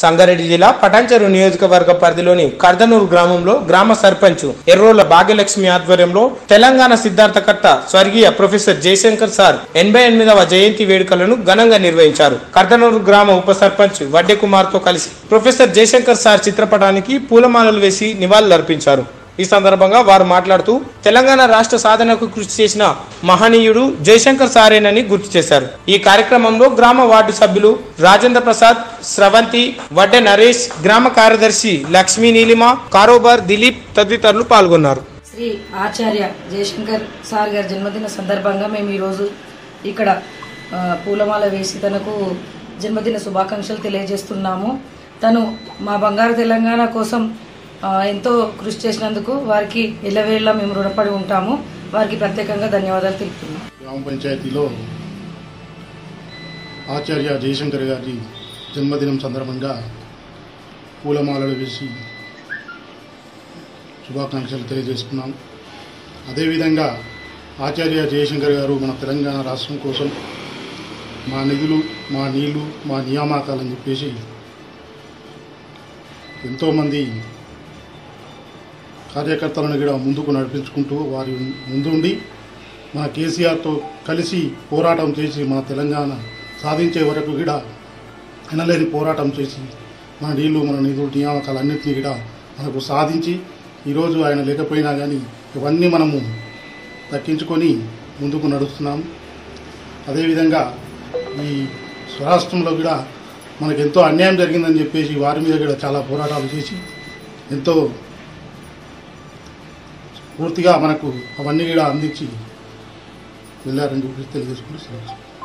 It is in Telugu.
సంగారెడ్డి జిల్లా పటాన్చెరు నియోజకవర్గ పరిధిలోని కర్దనూరు గ్రామంలో గ్రామ సర్పంచ్ ఎర్రోల భాగ్యలక్ష్మి ఆధ్వర్యంలో తెలంగాణ సిద్ధార్థ కర్త స్వర్గీయ ప్రొఫెసర్ జయశంకర్ సార్ ఎనభై ఎనిమిదవ జయంతి వేడుకలను ఘనంగా నిర్వహించారు కర్దనూరు గ్రామ ఉప సర్పంచ్ వడ్డే కుమార్ తో కలిసి ప్రొఫెసర్ జయశంకర్ సార్ చిత్రపటానికి పూలమాలలు వేసి నివాళులర్పించారు ఈ సందర్భంగా వారు మాట్లాడుతూ తెలంగాణ రాష్ట్ర సాధనకు కృషి చేసిన మహనీయుడు జయశంకర్ సారేనని గుర్తు చేశారు ఈ కార్యక్రమంలో గ్రామ వార్డు సభ్యులు రాజేంద్ర ప్రసాద్ స్రవంతి వడ్డె నరేష్ గ్రామ కార్యదర్శి లక్ష్మీ నీలిమ కారోబార్ దిలీప్ తదితరులు పాల్గొన్నారు శ్రీ ఆచార్య జయశంకర్ సార్ గారి జన్మదిన సందర్భంగా మేము ఈరోజు ఇక్కడ ఆ, పూలమాల వేసి తనకు జన్మదిన శుభాకాంక్షలు తెలియజేస్తున్నాము తను మా బంగారు తెలంగాణ కోసం ఆ, ఎంతో కృషి చేసినందుకు వారికి ఎల్లవేళ్ళ మేము రుణపడి ఉంటాము వారికి ప్రత్యేకంగా ధన్యవాదాలు తెలుపుతున్నాం గ్రామ పంచాయతీలో ఆచార్య జయశంకర్ గారి జన్మదినం సందర్భంగా పూలమాలలు వేసి శుభాకాంక్షలు తెలియజేసుకున్నాం అదేవిధంగా ఆచార్య జయశంకర్ గారు మన తెలంగాణ రాష్ట్రం కోసం మా నిధులు మా నీళ్లు మా నియామకాలని చెప్పేసి ఎంతోమంది కార్యకర్తలను కూడా ముందుకు నడిపించుకుంటూ వారి ముందుండి మన కేసీఆర్తో కలిసి పోరాటం చేసి మన తెలంగాణ సాధించే వరకు కూడా ఎనలేని పోరాటం చేసి మన నీళ్లు మన నిధులు నియామకాలన్నింటినీ కూడా మనకు సాధించి ఈరోజు ఆయన లేకపోయినా కానీ ఇవన్నీ మనము దక్కించుకొని ముందుకు నడుస్తున్నాం అదేవిధంగా ఈ స్వరాష్ట్రంలో కూడా మనకు ఎంతో అన్యాయం జరిగిందని చెప్పేసి వారి మీద కూడా చాలా పోరాటాలు చేసి ఎంతో పూర్తిగా మనకు అవన్నీ కూడా అందించి వెళ్ళారని చెప్పి తెలియజేసుకుంటూ సెలవు.